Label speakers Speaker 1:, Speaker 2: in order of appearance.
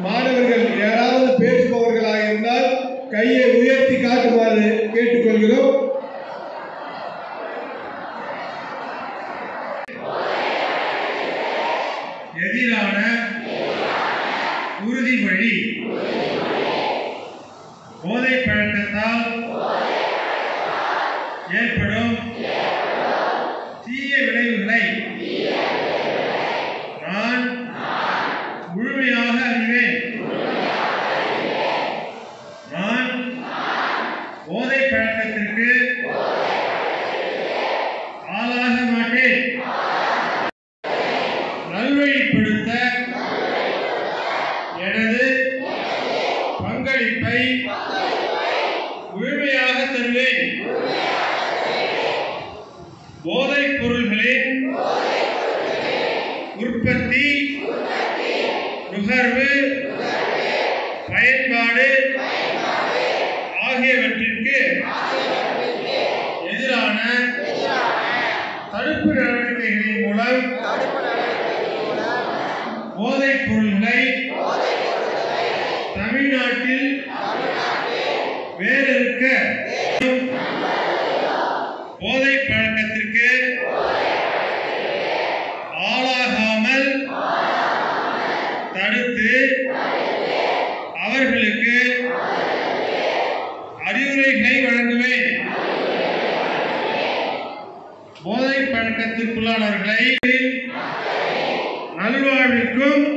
Speaker 1: மாணவர்கள் யாராவது பேசுபவர்களாக இருந்தால் கையை உயர்த்தி காட்டுமாறு கேட்டுக்கொள்கிறோம்
Speaker 2: எதிரான உறுதிமொழி போதை பழக்கத்தால் ஏற்படும் தீய விளைவுகளை நான் முழுமையாக அறிவேன் நான் போதை பழக்கத்திற்கு ஆளாக மாட்டேன் நல்வழிப்படுத்த எனது பங்களிப்பை முழுமையாக தருவேன் போதைப் பொருள்களின் உற்பத்தி நுகர்வு பயன்பாடு ஆகியவற்றிற்கு எதிரான தடுப்பு நடவடிக்கைகளின் மூலம் போதைப் பொருள்களை தமிழ்நாட்டில் வேறறுக்க போதைப் பழக்கத்திற்கு ஆளாகாமல் தடுத்து அவர்களுக்கு அறிவுரைகளை வழங்குவேன் போதைப் பழக்கத்திற்குள்ளானவர்களை நல்வாழ்விற்கும்